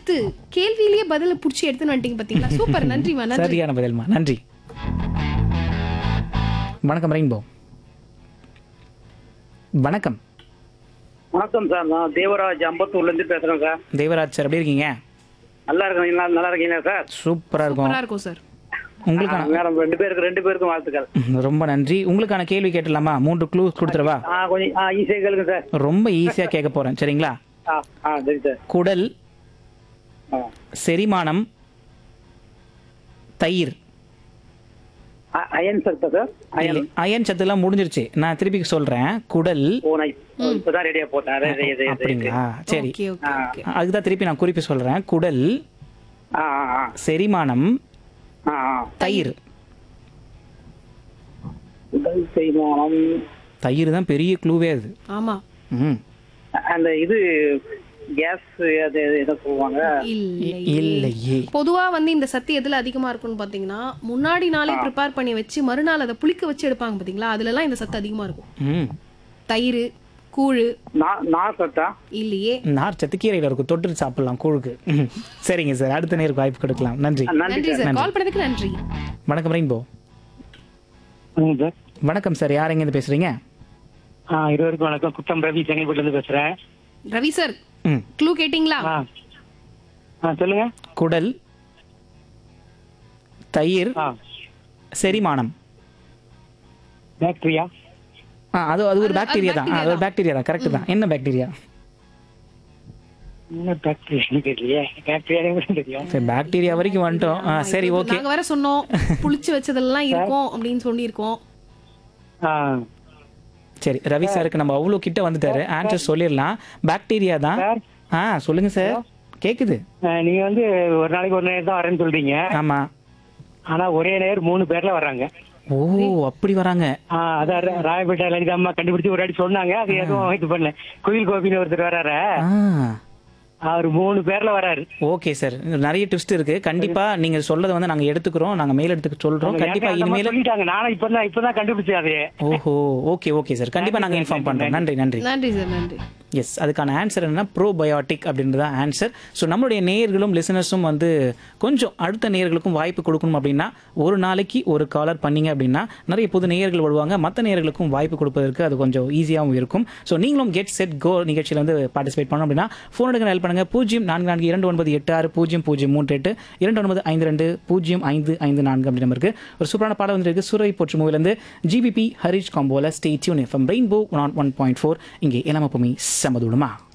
எடுத்து கேள்வியிலேயே பதில புடிச்சு எடுத்துன்னு வந்துட்டீங்க பாத்தீங்களா சூப்பர் நன்றிமா நன்றி சரியான பதில்மா நன்றி வணக்கம் ரெயின்போ வணக்கம் வணக்கம் சார் நான் தேவராஜ் அம்பத்தூர்ல இருந்து பேசுறேன் சார் தேவராஜ் சார் எப்படி இருக்கீங்க நல்லா இருக்கீங்களா நல்லா இருக்கீங்களா சார் சூப்பரா இருக்கும் சூப்பரா இருக்கும் சார் உங்களுக்கான மேடம் ரெண்டு பேருக்கு ரெண்டு பேருக்கும் வாழ்த்துக்கள் ம், ரொம்ப நன்றி உங்களுக்கான கேள்வி கேட்டலாமா மூன்று க்ளூ கொடுத்துருவா ஆ கொஞ்சம் ஆ ஈஸியாக கேளுங்க சார் ரொம்ப ஈஸியா கேட்க போறேன் சரிங்களா ஆ ஆ சரி சார் குடல் ஆ செரிமானம் தயிர் அ- அயன் சத்தா சார் அயன் இல்லை, அயன் சத்துலாம் முடிஞ்சிருச்சு நான் திருப்பி சொல்றேன் குடல் ஓ நான் இப்ப- இப்பதான் ரெடியா போட்டேன் அதே, அதே, அதே, அதே. அப்படிங்களா சரி ஓகே ஓகே ஓகே அதுதான் திருப்பி நான் குறிப்பு சொல்றேன் குடல் ஆ ஆ ஆ செரிமானம் ஆ ஆ தயிர் உடல் செய்மானம் தயிர் தான் பெரிய க்ளூவே அது ஆமா ம் அந்த இது கேஸ் அது எதை சொல்லுவாங்க இல்லை இல்லையே பொதுவா வந்து இந்த சத்து எதுல அதிகமா இருக்கும்னு பாத்தீங்கன்னா முன்னாடி நாளே ப்ரிப்பேர் பண்ணி வச்சு மறுநாள் அதை புளிக்க வச்சு எடுப்பாங்க பாத்தீங்களா அதுல எல்லாம் இந்த சத்து அதிகமா இருக்கும் ம் தயிர் கூழு நா- நார் சத்தா இல்லையே நார் சத்து கீரையில் இருக்கும் தொட்டு சாப்பிடலாம் கூழுக்கு ம். சரிங்க சார் அடுத்த நேருக்கு வாய்ப்பு கொடுக்கலாம் நன்றி நன்றி நன்றி சார் கால் பண்ணதுக்கு நன்றி வணக்கம் ரெயின்போ வணக்கம் சார் வணக்கம் சார் யார் எங்கேருந்து பேசுறீங்க ஆ இருவருக்கும் வணக்கம் குட்டம் ரவி செங்கல்பட்டுல இருந்து பேசுறேன் ரவி சார் ம் க்ளூ கேட்டிங்களா ஆ ஆ சொல்லுங்க குடல் தயிர் ஆ செரிமானம் பாக்டீரியா ஆ அது அது ஒரு அது- அது பாக்டீரியா தான் ஆ, அது ஒரு பாக்டீரியா தான் கரெக்ட் தான் என்ன பாக்டீரியா என்ன பாக்டீரியான்னு தெரியலையே பாக்டீரியா கூட தெரியும் சரி பாக்டீரியா வரைக்கும் வந்துட்டோம் ஆ சரி இப்ப ஓகே நாங்க வேற சொன்னோம் புளிச்சு வச்சதெல்லாம் இருக்கும் அப்படின்னு சொல்லியிருக்கோம் ஆ சரி ரவி சாருக்கு நம்ம அவ்வளோ கிட்ட வந்துட்டாரு ஆன்சர் சொல்லிடலாம் பாக்டீரியா தான் சார் ஆ சொல்லுங்க சார் கேக்குது ஆ, நீங்க வந்து ஒரு நாளைக்கு ஒரு நேரம் தான் வரேன்னு சொல்றீங்க ஆமா ஆனா ஒரே நேரம் மூணு பேர்ல வர்றாங்க ஓ அப்படி வராங்க ஆ அதான் ரா- ராயப்பேட்டை லலிதா அம்மா கண்டுபிடிச்சு ஒரு வாட்டி சொன்னாங்க அது எதுவும் இது பண்ணல குயில் கோபின்னு ஒருத்தர் வர்றாரு ஆ அவர் மூணு பேர்ல வராரு ஓகே சார் நிறைய ட்விஸ்ட் இருக்கு கண்டிப்பா நீங்க சொல்றத வந்து நாங்க எடுத்துக்கிறோம் நாங்க மேல் எடுத்துக்க சொல்றோம் கண்டிப்பா அந்த மாதிரி இனிமேல் சொல்லிட்டாங்க நானும் இப்பதான் இப்பதான் கண்டுபிடிச்சேன் அது ஓஹோ ஓகே ஓகே சார் கண்டிப்பா நாங்க இன்ஃபார்ம் பண்றோம் நன்றி நன்றி நன்றி சார் நன்றி எஸ் அதுக்கான ஆன்சர் என்னன்னா ப்ரோபயோட்டிக் அப்படின்றது தான் ஆன்சர் ஸோ நம்மளுடைய நேயர்களும் லிசனர்ஸும் வந்து கொஞ்சம் அடுத்த நேயர்களுக்கும் வாய்ப்பு கொடுக்கணும் அப்படின்னா ஒரு நாளைக்கு ஒரு காலர் பண்ணீங்க அப்படின்னா நிறைய புது நேயர்கள் வருவாங்க மற்ற நேயர்களுக்கும் வாய்ப்பு கொடுப்பதற்கு அது கொஞ்சம் ஈஸியாகவும் இருக்கும் ஸோ நீங்களும் கெட் செட் கோ நிகழ்ச்சியில் வந்து பார்ட்டிசிபேட் பண்ணணும் அப்படின்னா ஃபோன் எடுக்க ஹெல்ப் பண்ணுங்க பூஜ்ஜியம் நான்கு நான்கு இரண்டு ஒன்பது எட்டு ஆறு பூஜ்ஜியம் பூஜ்ஜியம் மூன்று எட்டு இரண்டு ஒன்பது ஐந்து ரெண்டு பூஜ்ஜியம் ஐந்து ஐந்து நான்கு அப்படி நம்பருக்கு ஒரு சூப்பரான பாடம் வந்துருக்கு சுரை போற்று மூவிலேருந்து ஜிபிபி ஹரிஷ் காம்போல stay tuned FM rainbow one one point four இங்கே எல்லாமே எப்பவுமே சமதுடுமா